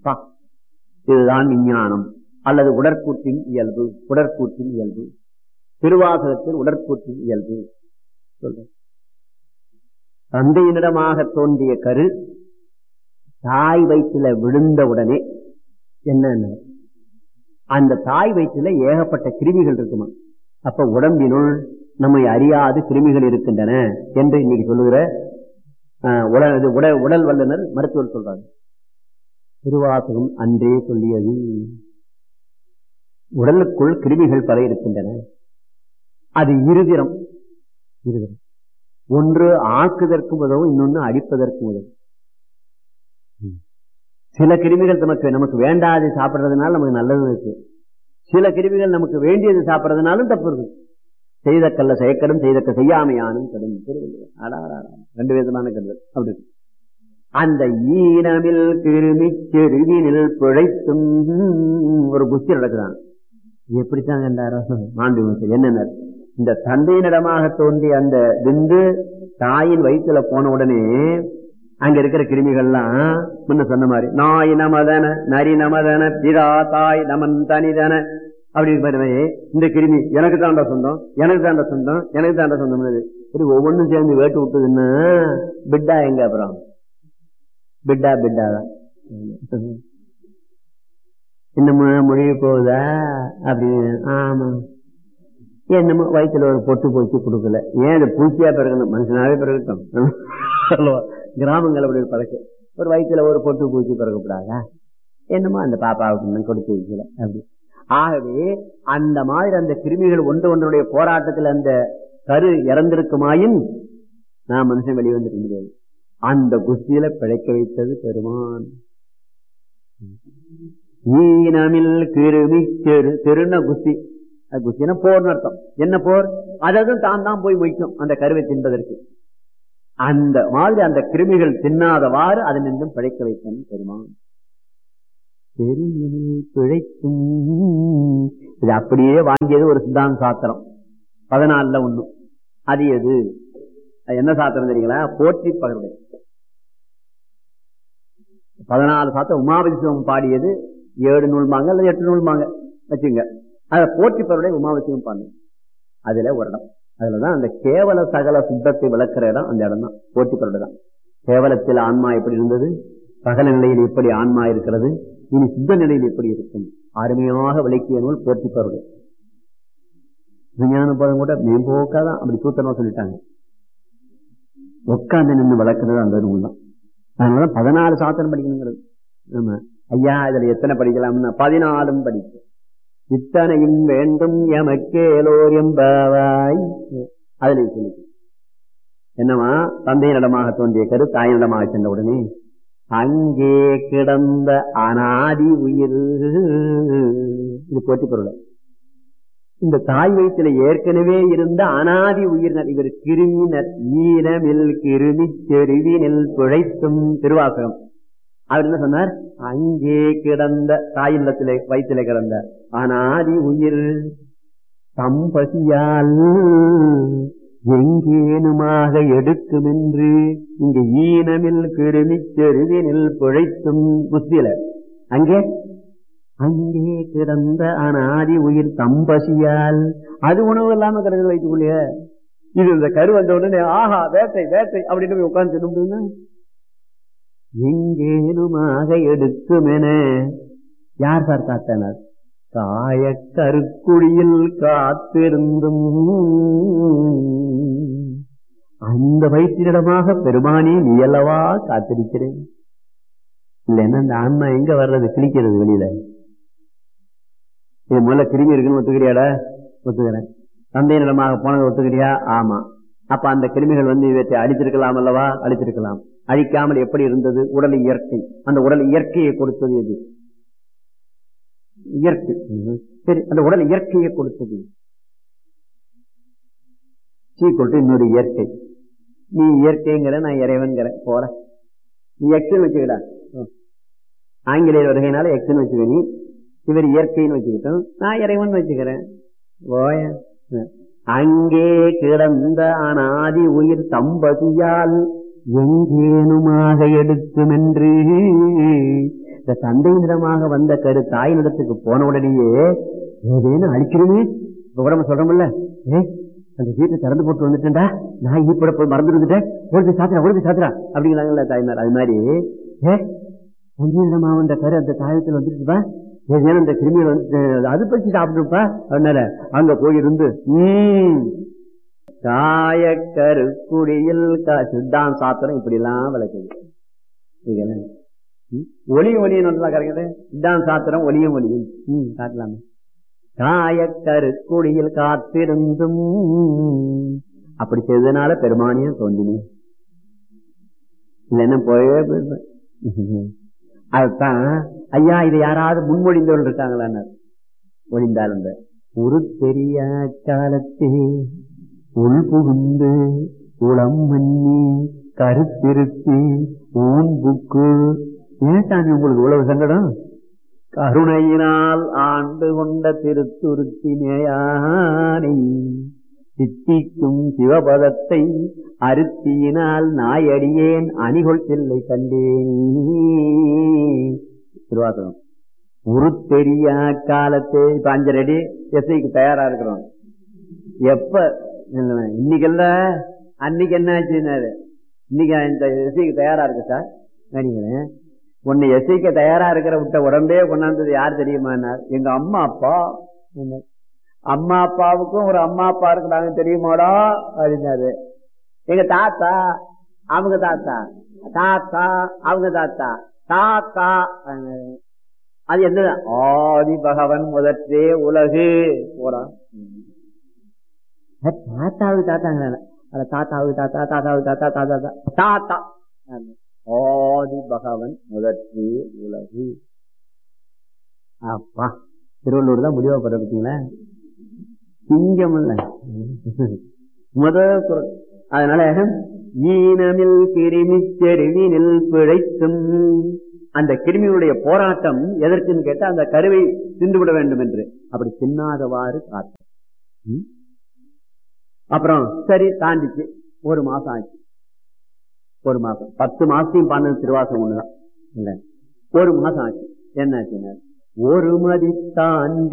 பா, இதுதான் விஞ்ஞானம் அல்லது உடற்கூற்றின் இயல்பு உடற்கூற்றின் இயல்பு திருவாசகத்தில் உடற்கூற்றின் இயல்பு சொல்ற தந்தையினிடமாக தோன்றிய கரு தாய் வயிற்றுல விழுந்த உடனே என்ன அந்த தாய் வயிற்றுல ஏகப்பட்ட கிருமிகள் இருக்குமா அப்ப உடம்பினுள் நம்மை அறியாது கிருமிகள் இருக்கின்றன என்று இன்னைக்கு சொல்லுகிற ஆஹ், உடல் இது உடல் உடல் வல்லுனர் மருத்துவர் சொல்றாங்க திருவாசகம் அன்றே சொல்லியது உடலுக்குள் கிருமிகள் பல இருக்கின்றன அது இருதிரம் இருதிரம் ஒன்று ஆக்குதற்கு உதவும் இன்னொன்னு அடிப்பதற்கு உதவும் ம். சில கிருமிகள் நமக்கு நமக்கு வேண்டாது சாப்பிடுறதுனால நமக்கு நல்லது இருக்கு சில கிருமிகள் நமக்கு வேண்டியது சாப்பிடுறதுனாலும் தப்பு இருக்கு செய்த கல்ல செயக்கடும் செய்தக்க செய்யாமையானும் கடும் திருவள்ளுவர். அடாடாடா. ரெண்டு விதமான கருது அப்படி இருக்கு. அந்த ஈனமில் கிருமி செருவினில் பிழைத்தும் ஒரு புத்தி நடக்குதான் எப்படித்தான் கண்டாரோ மாண்பு விமர்சனம். என்னென்ன இந்த தந்தையினிடமாக தோன்றிய அந்த விந்து தாயின் வயிற்றுல போன உடனே அங்க இருக்கிற கிருமிகள்லாம் முன்ன சொன்ன மாதிரி நாய் நமதன நரி நமதன பிதா தாய் நமன் தனிதன அப்படி மாதிரி இந்த கிருமி எனக்கு தாண்டா சொந்தம் எனக்கு தாண்டா சொந்தம் எனக்கு தாண்டா சொந்தம் இப்படி ஒவ்வொன்றும் சேர்ந்து வேட்டு விட்டுதுன்னா பிட்டா எங்க அப்புறம் பிட்டா பிட்டா தான் என்னமோ மொழிய போகுதா அப்படின்னு ஆமா என்னமோ வயிற்றுல ஒரு பொட்டு போச்சு கொடுக்கல ஏன் அது பூச்சியா பிறக்கணும் மனுஷனாவே பிறக்கட்டும் சொல்லுவா கிராமங்கள் அப்படி ஒரு பழக்கம் ஒரு வயிற்றுல ஒரு பொட்டு பூச்சி பிறக்கப்படாதா என்னமோ அந்த பாப்பாவுக்கு இன்னும் கொடுத்து வைக்கல அப்படி ஆகவே அந்த மாதிரி அந்த கிருமிகள் ஒன்று ஒன்றுடைய போராட்டத்தில் அந்த கரு இறந்திருக்குமாயின் நான் மனுஷன் வெளியே வந்துக்க முடியாது அந்த குஸ்தியில பிழைக்க வைத்தது பெருமான் ஈனமில் கிருமி தெரு தெருன குஸ்தி அது குஸ்தினா போர்னு அர்த்தம் என்ன போர் அதாவது தான் தான் போய் மொய்க்கும் அந்த கருவை தின்பதற்கு அந்த மாதிரி அந்த கிருமிகள் தின்னாதவாறு அதன் நின்றும் பிழைக்க வைத்தன் பெருமான் பெருமினில் பிழைக்கும் இது அப்படியே வாங்கியது ஒரு சித்தாந்த சாத்திரம் பதினாலுல ஒண்ணு அது எது அது என்ன சாத்திரம் தெரியுங்களா போற்றி பகருடைய பதினாலு சாத்திரம் உமாபதி சிவம் பாடியது ஏழு நூல்மாங்க அல்லது எட்டு நூல்மாங்க வச்சுங்க அதை போற்றி பகருடைய உமாபதிசிவம் பாடு அதுல ஒரு இடம் அதுலதான் அந்த கேவல சகல சுத்தத்தை விளக்குற இடம் அந்த இடம் தான் போற்றி பகருடைய தான் கேவலத்தில் ஆன்மா எப்படி இருந்தது சகல நிலையில் எப்படி ஆன்மா இருக்கிறது இனி சுத்த நிலையில் எப்படி இருக்கும் அருமையாக விளக்கிய நூல் போற்றி பகருடைய விஞ்ஞான பதம் கூட மேம்போக்காதான் அப்படி சூத்திரமா சொல்லிட்டாங்க உட்கார்ந்து நின்று வளர்க்கறது அந்த நூல் தான் அதனால பதினாலு சாத்திரம் படிக்கணுங்கிறது ஆமா ஐயா இதுல எத்தனை படிக்கலாம்னா பதினாலும் படிக்க இத்தனையும் வேண்டும் எமக்கேலோர் எம்பாவாய் அதுல சொல்லி என்னவா தந்தையினிடமாக தோன்றிய கரு தாயினிடமாக சென்ற உடனே அங்கே கிடந்த அனாதி உயிர் இது போட்டி பொருள் இந்த தாய் வயிற்றுல ஏற்கனவே இருந்த அனாதி உயிரினர் இவர் கிருமினர் ஈரமில் கிருமி செருவினில் பிழைத்தும் திருவாசகம் அவர் என்ன சொன்னார் அங்கே கிடந்த தாயில்லத்திலே வயிற்றிலே கிடந்த அனாதி உயிர் தம்பசியால் எங்கேனுமாக எடுக்கும் என்று இங்க ஈனமில் கிருமி செருவினில் பிழைத்தும் புத்தியில அங்கே அங்கே கிடந்த அனாதி உயிர் தம்பசியால் அது உணவு இல்லாம கிடக்குது வயிற்றுக்குள்ளே இது இந்த கரு வந்த உடனே ஆஹா வேட்டை வேட்டை அப்படின்னு போய் உட்கார்ந்து சொல்ல முடியுமா எங்கேனுமாக எடுக்குமென யார் சார் காத்தனர் காய கருக்குழியில் காத்திருந்தும் அந்த வயிற்றிடமாக பெருமானே நீ அல்லவா காத்திருக்கிறேன் இல்லைன்னா அந்த ஆன்மா எங்க வர்றது கிழிக்கிறது வெளியில இது முதல்ல கிருமி இருக்குன்னு ஒத்துக்கிறியாடா ஒத்துக்கிறேன் தந்தையினிடமாக போனது ஒத்துக்கிறியா ஆமா அப்ப அந்த கிருமிகள் வந்து இவற்றை அழித்திருக்கலாம் அல்லவா அழித்திருக்கலாம் அழிக்காமல் எப்படி இருந்தது உடல் இயற்கை அந்த உடல் இயற்கையை கொடுத்தது எது இயற்கை சரி அந்த உடல் இயற்கையை கொடுத்தது சீ கொண்டு இன்னொரு இயற்கை நீ இயற்கைங்கிற நான் இறைவன்கிற போற நீ எக்ஸ்னு வச்சுக்கடா ஆங்கிலேயர் வருகையினால எக்ஸ்னு வச்சுக்க நீ இவர் இயற்கைன்னு வச்சுக்கிட்டோம் நான் இறைவன் வச்சுக்கிறேன் ஓய அங்கே கிடந்த அனாதி உயிர் தம்பதியால் எங்கேனுமாக எடுக்கும் என்று இந்த தந்தையினிடமாக வந்த கரு தாயினிடத்துக்கு போன உடனேயே ஏதேனும் அழிக்கிறோமே இப்ப கூட நம்ம சொல்றோம்ல ஏ அந்த வீட்டை திறந்து போட்டு வந்துட்டேன்டா நான் ஈப்பட போய் மறந்து வந்துட்டேன் ஓடி சாத்திரா ஓடி சாத்திரா அப்படிங்கிறாங்கல்ல தாய்மார் அது மாதிரி ஏ தந்தையினிடமாக வந்த கரு அந்த தாயத்தில் வந்துட்டுப்பா ஏதேனும் அந்த கிருமிகள் வந்து அது பற்றி சாப்பிட்டுப்பா அதனால அங்க போயிருந்து உம் காயக்கருக்குடியில் சித்தான் சாத்திரம் இப்படி எல்லாம் விளக்குது ஒளியும் ஒளியும் நல்லா கரெக்டு சித்தான் சாத்திரம் ஒளியும் ஒளியும் ம் காட்டலாமே காயக்கருக்குடியில் காத்திருந்தும் அப்படி செய்ததுனால பெருமானியம் தோன்றினேன் இல்லைன்னா போயவே போயிருப்பேன் அதுதான் ஐயா இதை யாராவது முன்மொழிந்தவர்கள் இருக்காங்களான்னு ஒழிந்தால் அந்த ஒரு தெரிய காலத்தே உள் புகுந்து உளம் மண்ணி கருத்திருத்தி ஊன் புக்கு ஏன் சாமி உங்களுக்கு இவ்வளவு சங்கடம் கருணையினால் ஆண்டு கொண்ட திருத்துருத்தினேயானை சித்திக்கும் சிவபதத்தை அருத்தியினால் நாயடியேன் அணிகொள் செல்லை கண்டேன் திருவாசகம் ஒரு தெரியா காலத்தே இப்ப அஞ்சரை அடி எஸ்ஐக்கு தயாரா இருக்கிறோம் எப்ப இன்னைக்கு இல்ல அன்னைக்கு என்ன ஆச்சுன்னாரு இன்னைக்கு இந்த எஸ்ஐக்கு தயாரா இருக்கு சார் நினைக்கிறேன் உன்னை எஸ்ஐக்கு தயாரா இருக்கிற விட்ட உடம்பே கொண்டாந்தது யார் தெரியுமானார் எங்க அம்மா அப்பா அம்மா அப்பாவுக்கும் ஒரு அம்மா அப்பா இருக்கிறாங்க தெரியுமாடா அப்படின்னாரு எங்க தாத்தா அவங்க தாத்தா தாத்தா அவங்க தாத்தா தாத்தா அது என்ன ஆதி பகவன் முதற்றே உலகு போடா தாத்தாவுக்கு தாத்தாங்க தாத்தாவுக்கு தாத்தா தாத்தாவுக்கு தாத்தா தாத்தா தாத்தா ஆதி பகவன் முதற்றே உலகு அப்பா திருவள்ளூர் தான் முடிவா போற பார்த்தீங்களா சிங்கம் இல்ல முத குரல் அதனால ஈனமில் கிருமி செருவினில் பிழைத்தும் அந்த கிருமியுடைய போராட்டம் எதற்குன்னு கேட்டா அந்த கருவை தின்றுவிட வேண்டும் என்று அப்படி தின்னாதவாறு காத்து அப்புறம் சரி தாண்டிச்சு ஒரு மாசம் ஆச்சு ஒரு மாசம் பத்து மாசத்தையும் பண்ணது திருவாசம் ஒண்ணுதான் இல்ல ஒரு மாசம் ஆச்சு என்ன ஆச்சுன்னா ஒரு மதி தாண்டி